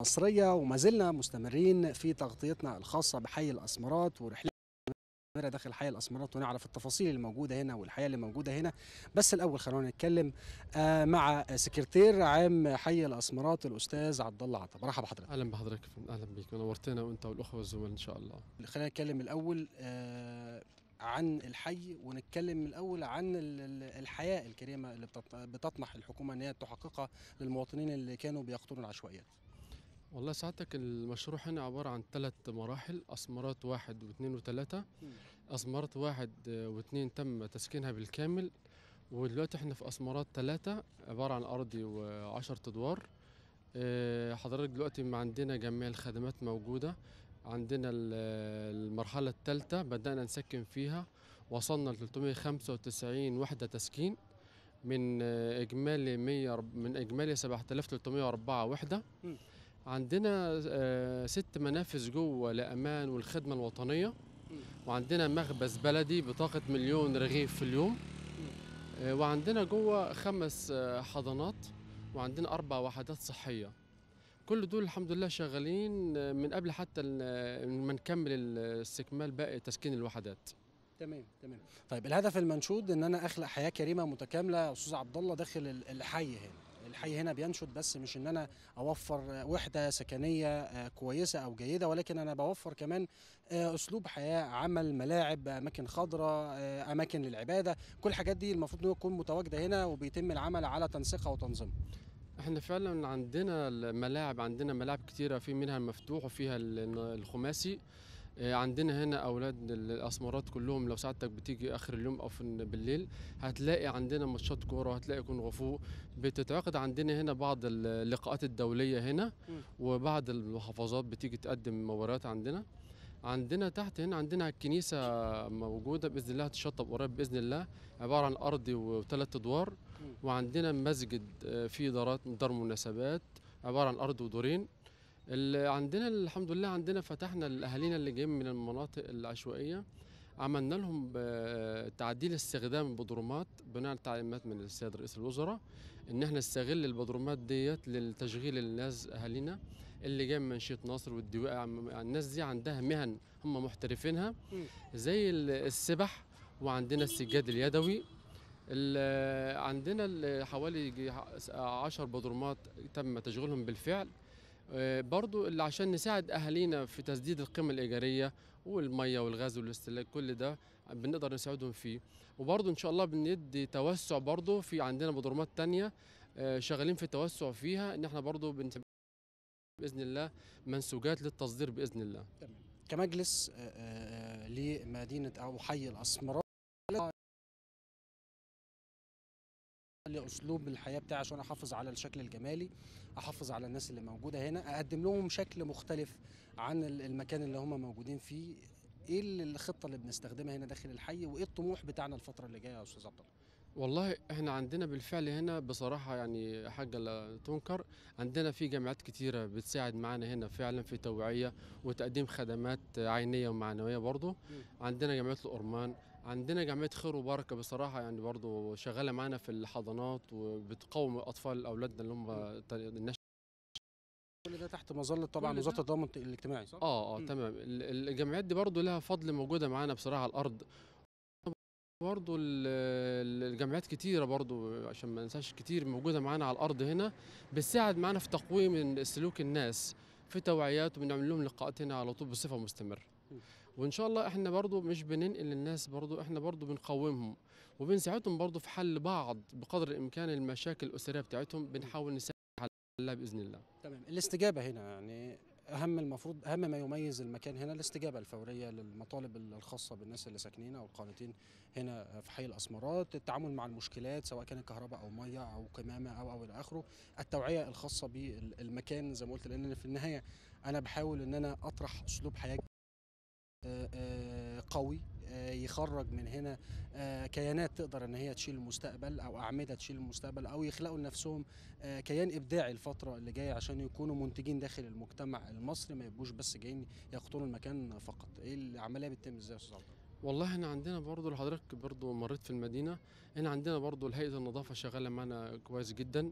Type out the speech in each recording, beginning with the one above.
المصرية وما زلنا مستمرين في تغطيتنا الخاصة بحي الأسمرات ورحلة مستمرة داخل حي الأسمرات ونعرف التفاصيل الموجودة هنا والحياة اللي موجودة هنا بس الأول خلونا نتكلم آه، مع سكرتير عام حي الأسمرات الأستاذ عبد الله عطا برحب بحضرتك اهلا بحضرتك يا فندم، اهلا بيك ونورتنا وانت والاخوه والزملاء ان شاء الله خلينا نتكلم الأول آه، عن الحي ونتكلم الأول عن ال- ال- الحياة الكريمة اللي بتط- بتطمح الحكومة أن هي تحققها للمواطنين اللي كانوا بيقطنوا العشوائيات والله سعادتك المشروع هنا عباره عن ثلاث مراحل اسمرات واحد واثنين وثلاثه اسمرات واحد آه، واثنين تم تسكينها بالكامل ودلوقتي احنا في اسمرات ثلاثه عباره عن ارضي وعشرة ادوار آه، حضرتك دلوقتي ما عندنا جميع الخدمات موجوده عندنا ال- المرحله الثالثه بدانا نسكن فيها وصلنا ل 395 وحده تسكين من آه، اجمالي 100 من اجمالي 7304 وحده مم. عندنا آه، ست منافذ جوه لامان والخدمه الوطنيه وعندنا مخبز بلدي بطاقه مليون رغيف في اليوم آه، وعندنا جوه خمس آه، حضانات وعندنا اربع وحدات صحيه كل دول الحمد لله شغالين آه، من قبل حتى ال- ما نكمل الاستكمال باقي تسكين الوحدات تمام تمام طيب الهدف المنشود ان انا اخلق حياه كريمه متكامله يا استاذ عبد الله داخل ال- الحي هنا الحي هنا بينشد بس مش ان انا اوفر وحده سكنيه آه، كويسه او جيده ولكن انا بوفر كمان آه، اسلوب حياه عمل ملاعب اماكن خضراء آه، اماكن للعباده كل الحاجات دي المفروض انها تكون متواجده هنا وبيتم العمل على تنسيقها وتنظيمها احنا فعلا عندنا الملاعب عندنا ملاعب كتيرة في منها المفتوح وفيها ال- الخماسي آه، عندنا هنا اولاد الاسمرات كلهم لو سعادتك بتيجي اخر اليوم او في بالليل هتلاقي عندنا ماتشات كوره وهتلاقي كونغ فو بتتعقد عندنا هنا بعض اللقاءات الدوليه هنا مم. وبعض المحافظات بتيجي تقدم مباريات عندنا عندنا تحت هنا عندنا الكنيسة موجودة بإذن الله هتشطب قريب بإذن الله عبارة عن أرضي وثلاث أدوار وعندنا مسجد آه، فيه دارات دار مناسبات عبارة عن أرض ودورين ال- عندنا الحمد لله عندنا فتحنا لأهالينا اللي جايين من المناطق العشوائية عملنا لهم ب- تعديل استخدام البدرومات بناء على تعليمات من السيد رئيس الوزراء ان احنا نستغل البدرومات ديت للتشغيل الناس اهالينا اللي جاي من منشيه نصر والدواء عم- الناس دي عندها مهن هم محترفينها مم. زي ال- السبح وعندنا السجاد اليدوي ال- عندنا ال- حوالي يجي ع- عشر بدرومات تم تشغيلهم بالفعل آه، برضو اللي عشان نساعد اهالينا في تسديد القيمه الايجاريه والميه والغاز والاستهلاك كل ده بنقدر نساعدهم فيه وبرضو ان شاء الله بندي توسع برضو في عندنا بدرومات تانية آه، شغالين في التوسع فيها ان احنا برضو بنت- باذن الله منسوجات للتصدير باذن الله كمجلس آه، آه، آه، لمدينه او حي الاسمرات لاسلوب الحياه بتاعي عشان احافظ على الشكل الجمالي احافظ على الناس اللي موجوده هنا اقدم لهم شكل مختلف عن ال- المكان اللي هم موجودين فيه ايه ال- الخطه اللي بنستخدمها هنا داخل الحي وايه الطموح بتاعنا الفتره اللي جايه يا استاذ عبد الله والله احنا عندنا بالفعل هنا بصراحة يعني حاجة لا تنكر عندنا في جامعات كتيرة بتساعد معنا هنا فعلا في توعية وتقديم خدمات عينية ومعنوية برضو عندنا جامعة الأورمان عندنا جامعة خير وبركة بصراحة يعني برضو شغالة معنا في الحضانات وبتقوم أطفال أولادنا اللي هم الناس كل ده تحت مظله طبعا كل ده- وزاره التضامن الاجتماعي صح؟ اه اه مم. تمام ال- الجامعات دي برضو لها فضل موجودة معانا بصراحة على الأرض برضو ال- ال- الجامعات كتيرة برضو عشان ما ننساش كتير موجودة معانا على الأرض هنا بتساعد معانا في تقويم سلوك الناس في توعيات وبنعمل لهم لقاءات هنا على طول بصفة مستمرة م. وإن شاء الله إحنا برضو مش بننقل الناس برضو إحنا برضو بنقومهم وبنساعدهم برضو في حل بعض بقدر الإمكان المشاكل الأسرية بتاعتهم بنحاول نساعد حلها بإذن الله تمام الاستجابه هنا يعني اهم المفروض اهم ما يميز المكان هنا الاستجابه الفوريه للمطالب الخاصه بالناس اللي ساكنين او القانتين هنا في حي الاسمرات التعامل مع المشكلات سواء كانت كهرباء او ميه او قمامه او او الى اخره التوعيه الخاصه بالمكان زي ما قلت لان في النهايه انا بحاول ان انا اطرح اسلوب حياه آه، آه، قوي آه، يخرج من هنا آه، كيانات تقدر ان هي تشيل المستقبل او اعمده تشيل المستقبل او يخلقوا لنفسهم آه، كيان ابداعي الفتره اللي جايه عشان يكونوا منتجين داخل المجتمع المصري ما يبقوش بس جايين يقطنوا المكان فقط ايه العمليه بتتم ازاي يا استاذ عبد الله؟ والله احنا عندنا برضو لو حضرتك برضو مريت في المدينة هنا عندنا برضو هيئة النظافة شغالة معنا كويس جدا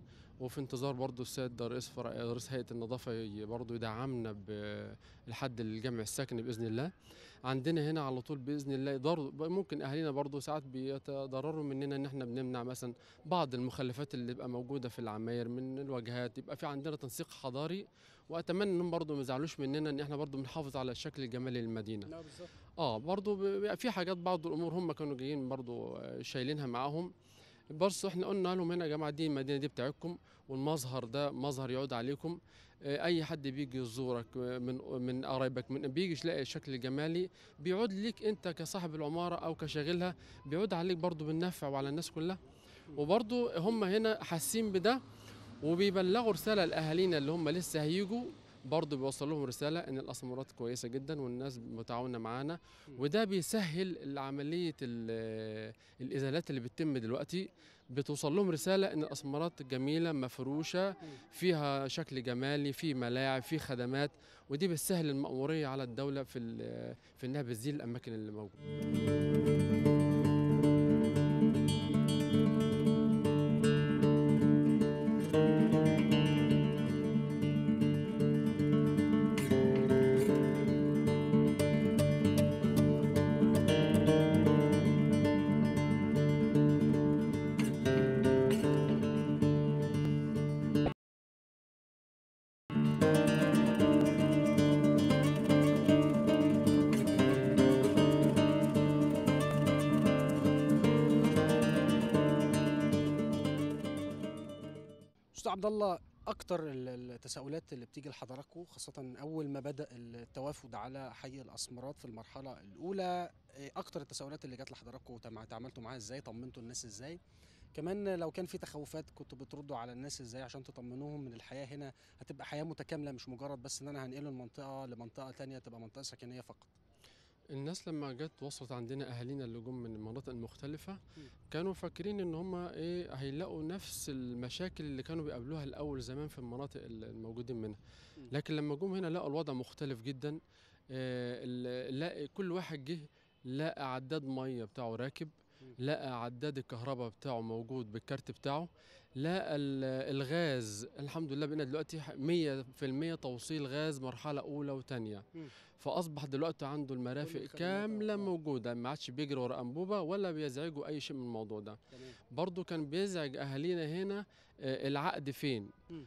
وفي انتظار برضو السيد رئيس فرع رئيس هيئه النظافه ي- برضو يدعمنا ب- لحد الجمع السكني باذن الله عندنا هنا على طول باذن الله برضو ممكن اهالينا برضو ساعات بيتضرروا مننا ان احنا بنمنع مثلا بعض المخلفات اللي بتبقى موجوده في العماير من الواجهات يبقى في عندنا تنسيق حضاري واتمنى انهم برضو ما يزعلوش مننا ان احنا برضو بنحافظ على الشكل الجمالي للمدينه لا بالظبط اه برضو بيبقى في حاجات بعض الامور هم كانوا جايين برضو آه، شايلينها معاهم بس احنا قلنا لهم هنا يا جماعه دي المدينه دي بتاعتكم والمظهر ده مظهر يعود عليكم آه، اي حد بيجي يزورك آه، من من قرايبك من بيجي يلاقي الشكل الجمالي بيعود ليك انت كصاحب العماره او كشاغلها بيعود عليك برضو بالنفع وعلى الناس كلها وبرضو هم هنا حاسين بده وبيبلغوا رساله لاهالينا اللي هم لسه هيجوا برضه بيوصل لهم رساله ان الاسمرات كويسه جدا والناس متعاونه معانا وده بيسهل عمليه ال- الازالات اللي بتتم دلوقتي بتوصل لهم رساله ان الاسمرات جميله مفروشه فيها شكل جمالي في ملاعب في خدمات ودي بتسهل المأموريه على الدوله في ال- في انها بتزيل الاماكن اللي موجوده استاذ عبد الله اكتر ال- التساؤلات اللي بتيجي لحضراتكم خاصه اول ما بدا التوافد على حي الاسمرات في المرحله الاولى إيه اكتر التساؤلات اللي جات لحضراتكم وتم- تعاملتوا معاها ازاي طمنتوا الناس ازاي كمان لو كان في تخوفات كنتوا بتردوا على الناس ازاي عشان تطمنوهم ان الحياه هنا هتبقى حياه متكامله مش مجرد بس ان انا هنقله المنطقه لمنطقه تانية تبقى منطقه سكنيه فقط الناس لما جت وصلت عندنا اهالينا اللي جم من المناطق المختلفه مم. كانوا فاكرين ان هم ايه هيلاقوا نفس المشاكل اللي كانوا بيقابلوها الاول زمان في المناطق ال- الموجودين منها مم. لكن لما جم هنا لقوا الوضع مختلف جدا آه، ال- لا كل واحد جه لقى عداد ميه بتاعه راكب مم. لقى عداد الكهرباء بتاعه موجود بالكارت بتاعه لقى ال- الغاز الحمد لله بقينا دلوقتي ح- 100% توصيل غاز مرحله اولى وثانيه مم. فاصبح دلوقتي عنده المرافق الخدمات كامله آه. موجوده ما عادش بيجري ورا انبوبه ولا بيزعجوا اي شيء من الموضوع ده تمام برضو كان بيزعج اهالينا هنا آه، العقد فين مم.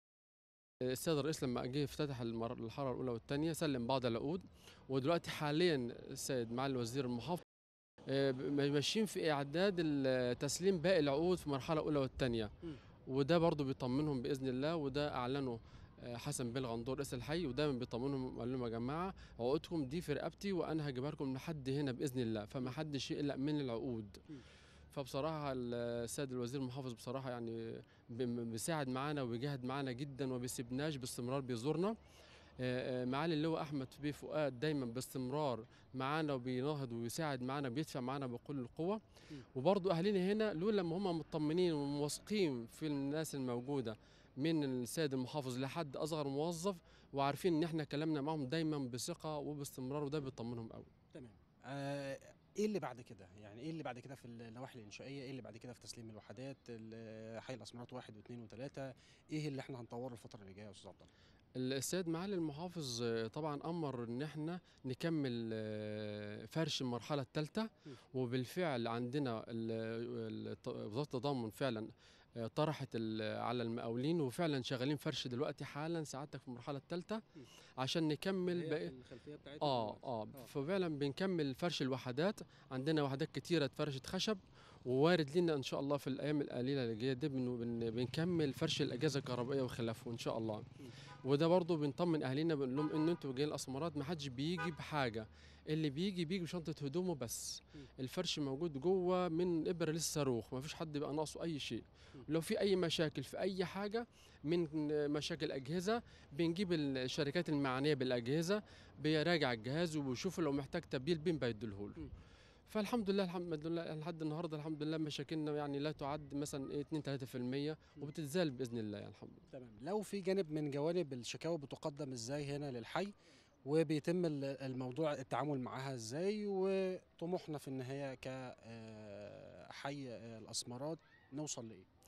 آه، السيد الرئيس لما جه افتتح المر- الحاره الاولى والثانيه سلم بعض العقود ودلوقتي حاليا السيد معالي الوزير المحافظ آه، ب- ماشيين في اعداد ال- تسليم باقي العقود في المرحله الاولى والثانيه مم. وده برضو بيطمنهم باذن الله وده اعلنه آه، حسن بن غندور رئيس الحي ودايما بيطمنهم قال لهم يا جماعه عقودكم دي في رقبتي وانا هجيبها لكم لحد هنا باذن الله فما حدش يقلق من العقود مم. فبصراحه السيد الوزير المحافظ بصراحه يعني بي- بيساعد معانا وبيجاهد معانا جدا وما بيسيبناش باستمرار بيزورنا آه، آه، معالي اللواء احمد بيه فؤاد دايما باستمرار معانا وبيناهض ويساعد معانا بيدفع معانا بكل القوه م. وبرضو اهالينا هنا لولا ما هم مطمنين ومواثقين في الناس الموجوده من السيد المحافظ لحد اصغر موظف وعارفين ان احنا كلامنا معهم دايما بثقه وباستمرار وده بيطمنهم قوي تمام آه ايه اللي بعد كده يعني ايه اللي بعد كده في النواحي الانشائيه ايه اللي بعد كده في تسليم الوحدات ال- حي الاسمرات واحد واثنين وثلاثه ايه اللي احنا هنطوره الفتره اللي جايه يا استاذ عبد الله السيد معالي المحافظ آه، طبعا امر ان احنا نكمل آه، فرش المرحله الثالثه م. وبالفعل عندنا ال- ال- وزاره التضامن فعلا آه، طرحت ال- على المقاولين وفعلا شغالين فرش دلوقتي حالا سعادتك في المرحله الثالثه م. عشان نكمل باقي الخلفيه بتاعتنا اه اه ففعلا بنكمل فرش الوحدات عندنا وحدات كتيره اتفرشت خشب ووارد لنا ان شاء الله في الايام القليله اللي جايه دي بن- بن- بنكمل فرش الاجهزه الكهربائيه وخلافه ان شاء الله وده برضه بنطمن اهالينا بنقول لهم ان انتوا جايين الاسمرات ما حدش بيجي بحاجه اللي بيجي بيجي بشنطه هدومه بس م. الفرش موجود جوه من ابره للصاروخ ما فيش حد بقى ناقصه اي شيء لو في اي مشاكل في اي حاجه من مشاكل اجهزه بنجيب الشركات المعنيه بالاجهزه بيراجع الجهاز وبيشوف لو محتاج تبديل بين بيديله م. فالحمد لله الحمد لله لحد النهارده الحمد لله مشاكلنا يعني لا تعد مثلا ايه 2 3% وبتتزال باذن الله يعني الحمد لله تمام لو في جانب من جوانب الشكاوى بتقدم ازاي هنا للحي وبيتم ال- الموضوع التعامل معاها ازاي وطموحنا في النهايه كحي الاسمرات نوصل لايه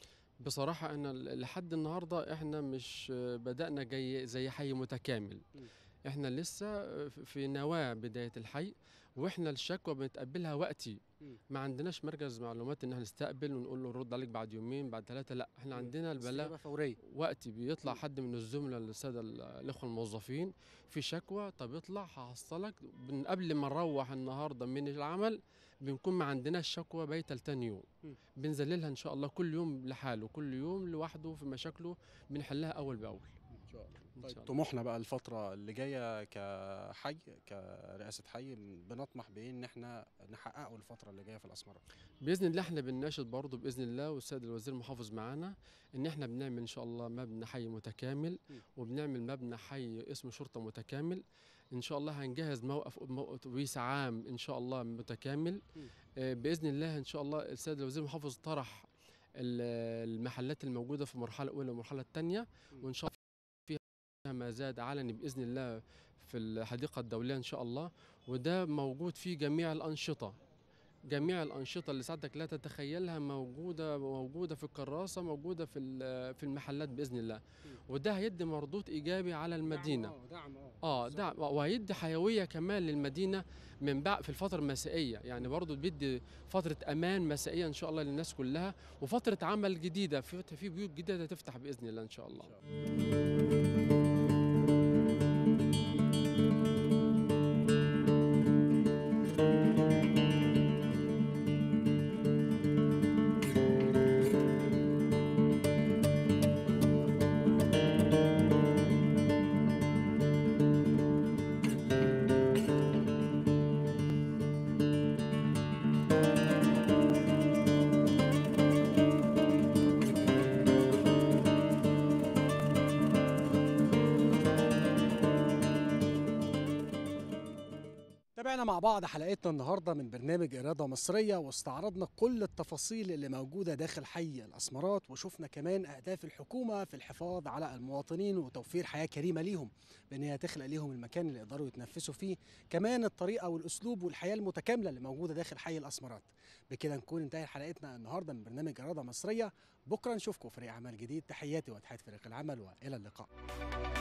بصراحة أنا ل- لحد النهاردة إحنا مش آه، بدأنا جاي زي حي متكامل م. إحنا لسه آه، ف- في نواة بداية الحي وإحنا الشكوى بنتقبلها وقتي م. ما عندناش مركز معلومات إن إحنا نستقبل ونقول له رد عليك بعد يومين بعد ثلاثة لا إحنا م. عندنا البلاغ استجابة فورية وقتي بيطلع م. حد من الزملاء الساده ال- الاخوه الموظفين في شكوى طب اطلع هحصلك من قبل ما نروح النهارده من العمل بنكون ما عندناش شكوى بايته لتاني يوم م. بنذللها ان شاء الله كل يوم لحاله كل يوم لوحده في مشاكله بنحلها اول باول ان شاء الله إن طيب شاء الله. طموحنا بقى الفترة اللي جاية كحي كرئاسة حي بنطمح بإيه إن إحنا نحققه الفترة اللي جاية في الأسمرة باذن الله احنا بنناشد برضه باذن الله والسيد الوزير المحافظ معانا ان احنا بنعمل ان شاء الله مبنى حي متكامل م. وبنعمل مبنى حي اسمه شرطه متكامل ان شاء الله هنجهز موقف موقف اتوبيس عام ان شاء الله متكامل م. آه، باذن الله ان شاء الله السيد الوزير المحافظ طرح ال- المحلات الموجوده في المرحله الاولى والمرحله الثانيه م. وان شاء الله فيها ما زاد علني باذن الله في الحديقه الدوليه ان شاء الله وده موجود فيه جميع الانشطه جميع الانشطه اللي سعادتك لا تتخيلها موجوده موجوده في الكراسه موجوده في ال- في المحلات باذن الله وده هيدي مردود ايجابي على المدينه دعم دعم اه ده وهيدي حيويه كمان للمدينه من بعد في الفتره المسائيه يعني برضو بيدي فتره امان مسائيه ان شاء الله للناس كلها وفتره عمل جديده في في بيوت جديده تفتح باذن الله ان شاء الله تابعنا مع بعض حلقتنا النهارده من برنامج إرادة مصرية واستعرضنا كل التفاصيل اللي موجودة داخل حي الأسمرات وشفنا كمان أهداف الحكومة في الحفاظ على المواطنين وتوفير حياة كريمة ليهم بأن هي تخلق ليهم المكان اللي يقدروا يتنفسوا فيه كمان الطريقة والأسلوب والحياة المتكاملة اللي موجودة داخل حي الأسمرات بكده نكون انتهت حلقتنا النهارده من برنامج إرادة مصرية بكرة نشوفكم فريق عمل جديد تحياتي وتحيات فريق العمل وإلى اللقاء